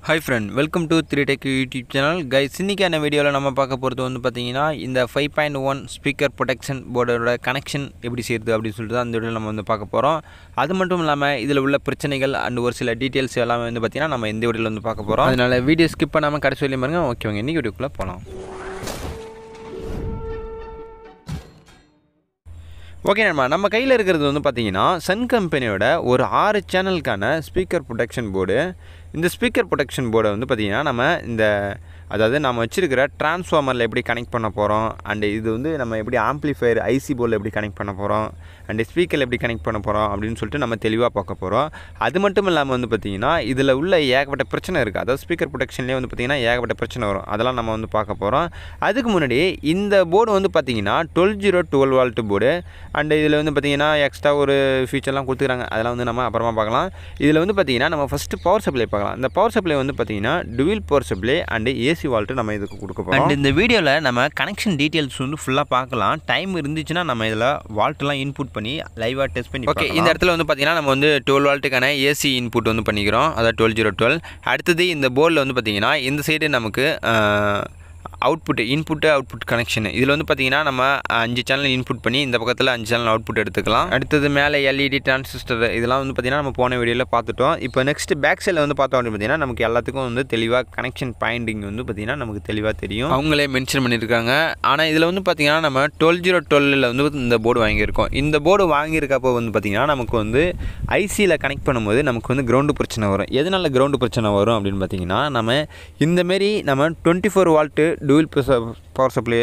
hi friend welcome to three tech YouTube channel guys இன்றைக்கான வீடியோவில் நம்ம பார்க்க போகிறது வந்து பார்த்தீங்கன்னா இந்த five point one speaker protection போர்டோட கனெக்ஷன் எப்படி செய்யுது அப்படின்னு சொல்லிட்டு தான் இந்த வீடியோவில் நம்ம வந்து பார்க்க போகிறோம் அது மட்டும் இல்லாமல் இதில் உள்ள பிரச்சனைகள் அண்ட் ஒரு சில டீட்டெயில்ஸ் எல்லாமே வந்து பார்த்தீங்கன்னா நம்ம இந்த வீடியோவில் வந்து பார்க்க போகிறோம் அதனால் வீடியோ ஸ்கிப் பண்ணாமல் கடைசி வரையும் பாருங்க ஓகே வாங்க இன்றைக்கி வீடியோக்குள்ளே போகலாம் ஓகே நண்பா நம்ம கையில் இருக்கிறது வந்து பார்த்தீங்கன்னா சன் கம்பெனியோட ஒரு ஆறு சேனலுக்கான ஸ்பீக்கர் ப்ரொடெக்ஷன் போர்டு இந்த ஸ்பீக்கர் ப்ரொடெக்ஷன் போர்டை வந்து பார்த்திங்கன்னா நம்ம இந்த அதாவது நம்ம வச்சுருக்கிற டிரான்ஸ்ஃபார்மரில் எப்படி கனெக்ட் பண்ண போகிறோம் அண்டு இது வந்து நம்ம எப்படி ஆம்ப்ளிஃபயர் ஐசி போர்டில் எப்படி கனெக்ட் பண்ண போகிறோம் அண்டு ஸ்பீக்கரில் எப்படி கனெக்ட் பண்ண போகிறோம் அப்படின்னு சொல்லிட்டு நம்ம தெளிவாக பார்க்க போகிறோம் அது மட்டும் இல்லாமல் வந்து பார்த்திங்கன்னா இதில் உள்ள ஏகப்பட்ட பிரச்சனை இருக்குது அதாவது ஸ்பீக்கர் ப்ரொடெக்ஷன்லேயே வந்து பார்த்திங்கன்னா ஏகப்பட்ட பிரச்சனை வரும் அதெல்லாம் நம்ம வந்து பார்க்க போகிறோம் அதுக்கு முன்னாடி இந்த போர்டு வந்து பார்த்திங்கன்னா twelve zero twelve volt board and இதில் வந்து பார்த்திங்கன்னா எக்ஸ்ட்ரா ஒரு ஃபீச்சர்லாம் கொடுத்துக்கிறாங்க அதெல்லாம் வந்து நம்ம அப்புறமா பார்க்கலாம் இதில் வந்து பார்த்திங்கன்னா நம்ம ஃபஸ்ட்டு பவர் சப்ளை பார்க்கலாம் இந்த பவர் சப்ளை வந்து பார்த்திங்கன்னா dual power supply and AC volt நம்ம இதுக்கு கொடுக்க போகிறோம் அண்ட் இந்த வீடியோவில் நம்ம கனெக்ஷன் டீட்டெயில்ஸ் வந்து ஃபுல்லாக பார்க்கலாம் டைம் இருந்துச்சுன்னா நம்ம இதில் வால்ட்லாம் இன்புட் பண்ணி லைவாக டெஸ்ட் பண்ணி ஓகே இந்த இடத்துல வந்து பார்த்திங்கன்னா நம்ம வந்து டுவெல் வால்ட்டுக்கான ஏசி இன்புட் வந்து பண்ணிக்கிறோம் அதாவது டுவெல் ஜீரோ டுவெல் அடுத்தது இந்த போர்டில் வந்து பார்த்திங்கன்னா இந்த சைடு நமக்கு அவுட்புட் இன்புட்டு அவுட்புட் கனெக்ஷன் இதில் வந்து பார்த்திங்கன்னா நம்ம அஞ்சு சேனல் இன்புட் பண்ணி இந்த பக்கத்தில் அஞ்சு சேனல் அவுட்புட் எடுத்துக்கலாம் அடுத்தது மேலே எல்இடி டிரான்சிஸ்டர் இதெல்லாம் வந்து பார்த்திங்கன்னா நம்ம போன வீடியோவில் பார்த்துட்டோம் இப்போ நெக்ஸ்ட் பேக் சைடில் வந்து பார்த்தோம் அப்படின்னு பார்த்தீங்கன்னா நமக்கு எல்லாத்துக்கும் வந்து தெளிவாக கனெக்ஷன் பாயிண்டிங் வந்து பார்த்திங்கன்னா நமக்கு தெளிவாக தெரியும் அவங்களே மென்ஷன் பண்ணியிருக்காங்க ஆனால் இதில் வந்து பார்த்திங்கன்னா நம்ம டுவெல் ஜீரோ டுவெல்லில் வந்து இந்த போர்டு வாங்கியிருக்கோம் இந்த போர்டு வாங்கியிருக்கப்போ வந்து பார்த்திங்கன்னா நமக்கு வந்து ஐசியில் கனெக்ட் பண்ணும்போது நமக்கு வந்து கிரவுண்டு பிரச்சனை வரும் எதனால் கிரவுண்டு பிரச்சனை வரும் அப்படின்னு பார்த்தீங்கன்னா நம்ம இந்தமாரி நம்ம twenty four volt dual power supply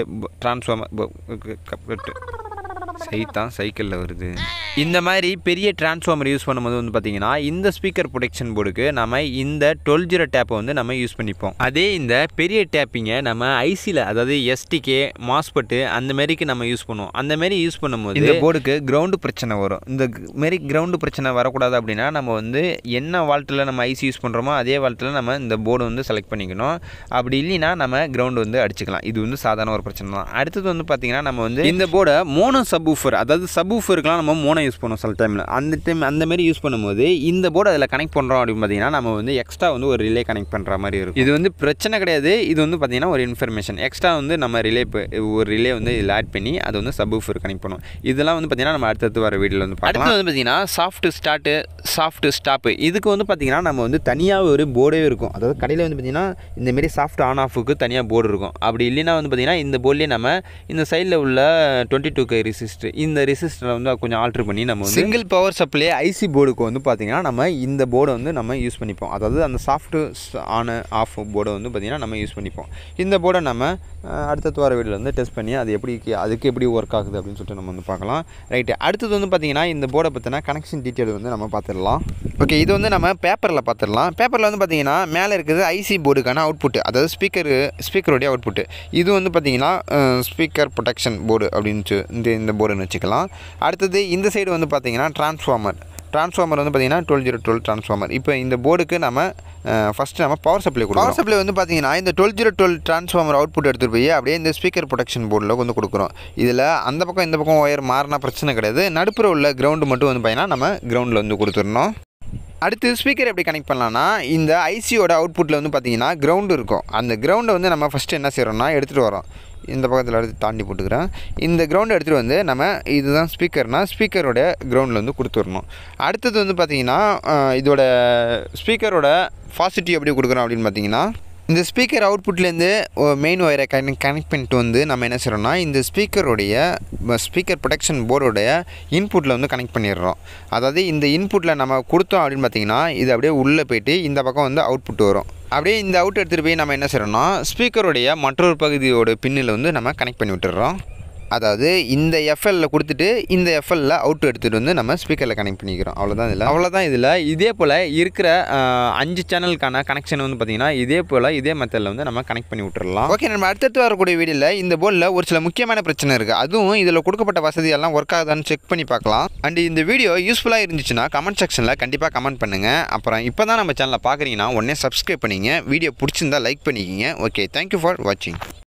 transformer சைத்தான் சைக்கிளில் வருது இந்த மாதிரி பெரிய டிரான்ஸ்ஃபார்மர் யூஸ் பண்ணும்போது வந்து பார்த்திங்கன்னா இந்த ஸ்பீக்கர் ப்ரொடெக்ஷன் போர்டுக்கு நம்ம இந்த டுவெல் ஜீரோ டேப்பை வந்து நம்ம யூஸ் பண்ணிப்போம் அதே இந்த பெரிய டேப்பிங்கை நம்ம ஐசியில் அதாவது எஸ்டிகே மாஸ்பட்டு அந்த மாரிக்கு நம்ம யூஸ் பண்ணுவோம் அந்த மாரி யூஸ் பண்ணும்போது இந்த போர்டுக்கு கிரவுண்டு பிரச்சனை வரும் இந்த மாரி கிரவுண்டு பிரச்சனை வரக்கூடாது அப்படின்னா நம்ம வந்து என்ன வால்ட்டில் நம்ம ஐசி யூஸ் பண்ணுறோமோ அதே வால்ட்டில் நம்ம இந்த போர்டு வந்து செலக்ட் பண்ணிக்கணும் அப்படி இல்லைன்னா நம்ம கிரவுண்டு வந்து அடிச்சுக்கலாம் இது வந்து சாதாரண ஒரு பிரச்சனை தான் அடுத்தது வந்து பார்த்திங்கன்னா நம்ம வந்து இந்த போர்டை மோனோ சப் ஊஃபர் அதாவது சப் ஊஃபருக்குலாம் நம்ம மோனோ யூஸ் பண்ணுவோம் சில டைமில் அந்த டைம் அந்த மாதிரி யூஸ் பண்ணும்போது இந்த போர்டு அதில் கனெக்ட் பண்ணுறோம் அப்படின்னு பார்த்தீங்கன்னா நம்ம வந்து எக்ஸ்ட்ரா வந்து ஒரு ரிலே கனெக்ட் பண்ணுற மாதிரி இருக்கும் இது வந்து பிரச்சனை கிடையாது இது வந்து பார்த்திங்கன்னா ஒரு இன்ஃபர்மேஷன் எக்ஸ்ட்ரா வந்து நம்ம ரிலே ஒரு ரிலே வந்து இதில் ஆட் பண்ணி அதை வந்து சப் ஊஃபர் கனெக்ட் பண்ணுவோம் இதெல்லாம் வந்து பார்த்திங்கன்னா நம்ம அடுத்தடுத்து வர வீடியோவில் வந்து பார்க்கலாம் அடுத்து வந்து பார்த்திங்கன்னா சாஃப்ட் ஸ்டார்ட்டு சாஃப்ட் ஸ்டாப்பு இதுக்கு வந்து பார்த்திங்கன்னா நம்ம வந்து தனியாக ஒரு போர்டே இருக்கும் அதாவது கடையில் வந்து பார்த்திங்கன்னா இந்தமாரி சாஃப்ட் ஆன் ஆஃபுக்கு தனியாக போர்டு இருக்கும் அப்படி இல்லைன்னா வந்து பார்த்திங்கன்னா இந்த போர்ட்லேயே நம்ம இந்த சைடில் உள்ள டுவெண்ட்டி டூ கை ரிசிஸ்டர் இந்த ரெசிஸ்டரை வந்து கொஞ்சம் ஆல்ட்ரு பண்ணி நம்ம வந்து சிங்கிள் பவர் சப்ளை ஐசி போர்டுக்கு வந்து பார்த்திங்கன்னா நம்ம இந்த போர்டை வந்து நம்ம யூஸ் பண்ணிப்போம் அதாவது அந்த சாஃப்ட் ஆன் ஆஃப் போர்டை வந்து பார்த்திங்கன்னா நம்ம யூஸ் பண்ணிப்போம் இந்த போர்டை நம்ம அடுத்தது வர வீடியோவில் வந்து டெஸ்ட் பண்ணி அது எப்படி அதுக்கு எப்படி ஒர்க் ஆகுது அப்படின்னு சொல்லிட்டு நம்ம வந்து பார்க்கலாம் ரைட்டு அடுத்தது வந்து பார்த்திங்கன்னா இந்த போர்டை பற்றின கனெக்ஷன் டீட்டெயில் வந்து நம்ம பார்த்துடலாம் ஓகே இது வந்து நம்ம பேப்பரில் பார்த்துடலாம் பேப்பரில் வந்து பார்த்திங்கன்னா மேலே இருக்குது ஐசி போர்டுக்கான அவுட்புட் அதாவது ஸ்பீக்கர் ஸ்பீக்கருடைய அவுட்புட் இது வந்து பார்த்திங்கன்னா ஸ்பீக்கர் ப்ரொடெக்ஷன் போர்டு அப்படின்னு இந்த இந்த போர்டுன்னு வச்சுக்கலாம் அடுத்தது இந்த சைடு வந்து பார்த்திங்கன்னா டிரான்ஸ்ஃபார்மர் ட்ரான்ஸ்ஃபார்மர் வந்து பார்த்திங்கன்னா டுவெல் ஜீரோ டுவெல் ட்ரான்ஸ்ஃபார்மர் இப்போ இந்த போர்டுக்கு நம்ம ஃபஸ்ட்டு நம்ம பவர் சப்ளை கொடுக்கும் பவர் சப்ளை வந்து பார்த்திங்கன்னா இந்த twelve zero twelve transformer output எடுத்துகிட்டு போய் அப்படியே இந்த ஸ்பீக்கர் ப்ரொடெக்ஷன் போர்டில் வந்து கொடுக்குறோம் இதில் அந்த பக்கம் இந்த பக்கம் ஒயர் மாறினா பிரச்சனை கிடையாது நடுப்புற உள்ள கிரவுண்டு மட்டும் வந்து பார்த்திங்கன்னா நம்ம கிரவுண்டில் வந்து கொடுத்துடணும் அடுத்து ஸ்பீக்கர் எப்படி கனெக்ட் பண்ணலான்னா இந்த ஐசியோட அவுட்புட்டில் வந்து பார்த்திங்கன்னா கிரவுண்டு இருக்கும் அந்த கிரவுண்டை வந்து நம்ம ஃபஸ்ட்டு என்ன செய்கிறோம்னா எடுத்துகிட்டு வரோம் இந்த பக்கத்தில் எடுத்து தாண்டி போட்டுக்கிறேன் இந்த கிரவுண்டை எடுத்துகிட்டு வந்து நம்ம இதுதான் ஸ்பீக்கர்னால் ஸ்பீக்கரோட கிரவுண்டில் வந்து கொடுத்துடணும் அடுத்தது வந்து பார்த்திங்கன்னா இதோட ஸ்பீக்கரோட பாசிட்டிவ் எப்படி கொடுக்குறோம் அப்படின்னு பார்த்தீங்கன்னா இந்த ஸ்பீக்கர் அவுட்புட்லேருந்து மெயின் ஒயரை கனெக்ட் கனெக்ட் பண்ணிட்டு வந்து நம்ம என்ன செய்கிறோம்னா இந்த ஸ்பீக்கருடைய ஸ்பீக்கர் ப்ரொடெக்ஷன் போர்டோடைய இன்புட்டில் வந்து கனெக்ட் பண்ணிடுறோம் அதாவது இந்த இன்புட்டில் நம்ம கொடுத்தோம் அப்படின்னு பார்த்தீங்கன்னா இது அப்படியே உள்ளே போயிட்டு இந்த பக்கம் வந்து அவுட்புட் வரும் அப்படியே இந்த அவுட் எடுத்துகிட்டு போய் நம்ம என்ன செய்கிறோம்னா ஸ்பீக்கருடைய மற்றொரு பகுதியோட பின்னில் வந்து நம்ம கனெக்ட் பண்ணி விட்டுறோம் அதாவது இந்த எஃப்எல்ல கொடுத்துட்டு இந்த எஃப்எல்ல அவுட் எடுத்துகிட்டு வந்து நம்ம ஸ்பீக்கரில் கனெக்ட் பண்ணிக்கிறோம் அவ்வளோதான் இதில் அவ்வளோதான் இதில் இதே போல் இருக்கிற அஞ்சு சேனலுக்கான கனெக்ஷன் வந்து பார்த்திங்கன்னா இதே போல் இதே மெத்தடில் வந்து நம்ம கனெக்ட் பண்ணி விட்டுறலாம் ஓகே நம்ம அடுத்தடுத்து வரக்கூடிய வீடியோவில் இந்த போர்டில் ஒரு சில முக்கியமான பிரச்சனை இருக்குது அதுவும் இதில் கொடுக்கப்பட்ட வசதியெல்லாம் ஒர்க் ஆகுதான்னு செக் பண்ணி பார்க்கலாம் அண்ட் இந்த வீடியோ யூஸ்ஃபுல்லாக இருந்துச்சுன்னா கமெண்ட் செக்ஷனில் கண்டிப்பாக கமெண்ட் பண்ணுங்கள் அப்புறம் இப்போ தான் நம்ம சேனலில் பார்க்குறீங்கன்னா உடனே சப்ஸ்கிரைப் பண்ணிங்க வீடியோ பிடிச்சிருந்தா லைக் பண்ணிக்கிங்க ஓகே தேங்க்யூ ஃபார் வாட்சிங்